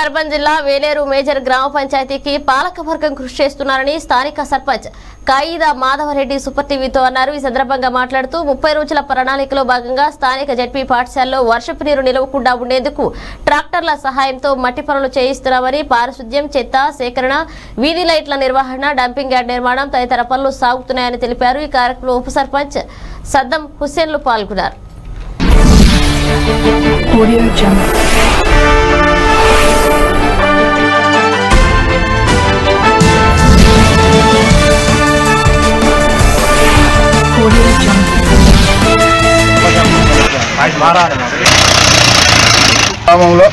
Urban జిల్లా Veleru major గ్రామ పంచాయతీకి పాలకవర్గం కృషి చేస్తున్నారని స్థానిక సర్పంచ్ కాయిదా మాధవరెడ్డి సూపర్ టీవీతో అన్నారు ఈ సందర్భంగా మాట్లాడుతూ ముప్పై రోజుల ప్రణాళికలో భాగంగా స్థానిక జడ్పీ పాఠశాలలో వర్షపు నీరు నిలవకుండా ఉండేందుకు ట్రాక్టర్ల సహాయంతో మట్టి పనులు చేయిస్తున్నామని పారిశుద్ధ్యం చెత్త సేకరణ వీధి లైట్ల నిర్వహణ డంపింగ్ యార్డ్ నిర్మాణం తదితర పనులు సాగుతున్నాయని తెలిపారు ఈ కార్యక్రమంలో ఉప సర్పంచ్ సద్దం హుస్సేన్లు పాల్గొన్నారు Audio Jungle. Audio Jungle. గ్రామంలో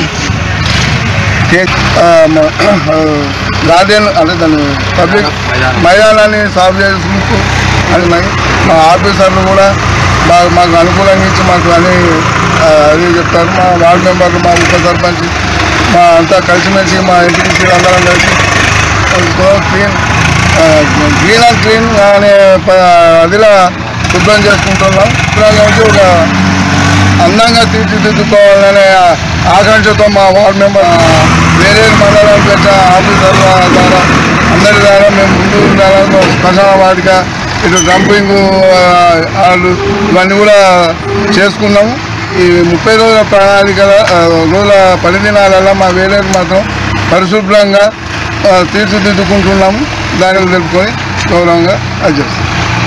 కే- ఆ, మ- గార్డెన్ అంటే దాన్ని పబ్లిక్ మైదానాన్ని సాగు చేసుకుంటూ అది మరి మా ఆఫీసర్లు కూడా బాగా మాకు అనుకూలంగా ఇచ్చి మాకు అని ఆ, అది చెప్తారు మా వార్డు మెంబర్లు మా ఉప సర్పంచ్ మా అంతా కలిసిమెలిసి మా ఇంటికి అందరం కలిసి క్లీన్ గ్రీన్ అండ్ క్లీన్ అనే ప- అదిలా శుభ్రం చేసుకుంటున్నాం ఇలాగే ఒక అందంగా తీర్చిదిద్దుకోవాలనే ఆకాంక్షతో మా వార్డు మెంబర్ వేరే మండలం పెద్ద ఆఫీసర్ల ద్వారా అందరి ద్వారా మేము ముందు ఉండాలని శ్మశాన వాటిక ఇటు డంపింగ్ వాళ్ళు ఇవన్నీ కూడా చేసుకున్నాము ఈ ముప్పై రోజుల ప్రణాళిక ఆ, రోజుల పని దినాలలో మా వేలేరు మాత్రం పరిశుభ్రంగా ఆ, తీర్చిదిద్దుకుంటున్నాము దానికి తెలుపుకొని గౌరవంగా అది చేస్తాం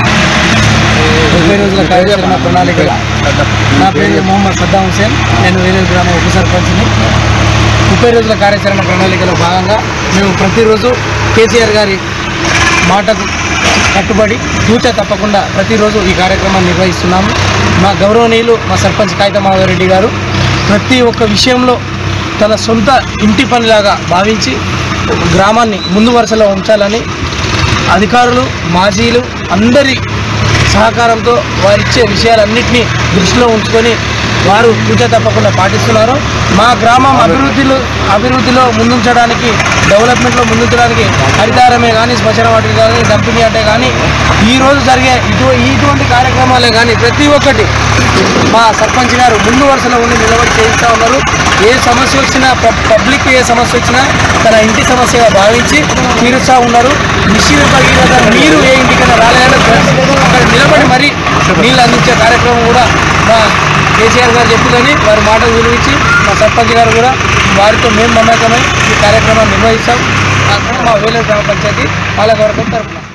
ముప్పై రోజుల కార్యక్రమ ప్రణాళిక నా పేరు మొహమ్మద్ సద్దాం హుసేన్ నేను వేరే గ్రామ ఉప సర్పంచ్ని ముప్పై రోజుల కార్యాచరణ ప్రణాళికలో భాగంగా మేము ప్రతిరోజు కేసీఆర్ గారి మాటకు కట్టుబడి తూచ తప్పకుండా ప్రతిరోజు ఈ కార్యక్రమాన్ని నిర్వహిస్తున్నాము మా గౌరవనీయులు మా సర్పంచ్ కాగితమాధవరెడ్డి గారు ప్రతి ఒక్క విషయంలో తన సొంత ఇంటి పనిలాగా భావించి గ్రామాన్ని ముందు వరుసలో ఉంచాలని అధికారులు మాజీలు అందరి సహకారంతో వారిచ్చే విషయాలన్నింటినీ దృష్టిలో ఉంచుకొని వారు పూజ తప్పకుండా పాటిస్తున్నారు మా గ్రామం అభివృద్ధిలో అభివృద్ధిలో ముందుంచడానికి డెవలప్మెంట్లో ముందుంచడానికి హరితారమే కానీ శ్మశాన వాటికి కానీ డంపింగ్ అంటే కానీ ఈ రోజు జరిగే ఇటు ఇటువంటి కార్యక్రమాలే కానీ ప్రతి ఒక్కటి మా సర్పంచ్ గారు ముందు వరుసలో ఉండి నిలబడి చేయిస్తూ ఉన్నారు ఏ సమస్య వచ్చినా పబ్- పబ్లిక్ ఏ సమస్య వచ్చినా తన ఇంటి సమస్యగా భావించి తీరుస్తూ ఉన్నారు నిశ్చిత భగీరథ నీరు ఏ ఇంటికైనా రాలేదని అక్కడ నిలబడి మరీ నీళ్ళు అందించే కార్యక్రమం కూడా మా కేసీఆర్ గారు చెప్పుదని వారి మాటలు విలువించి మా సర్పంచ్ గారు కూడా వారితో మేము మమేకమై ఈ కార్యక్రమాన్ని నిర్వహిస్తాం అక్కడ మా వేలూరు గ్రామ పంచాయతీ పాలకవర్గం తరఫున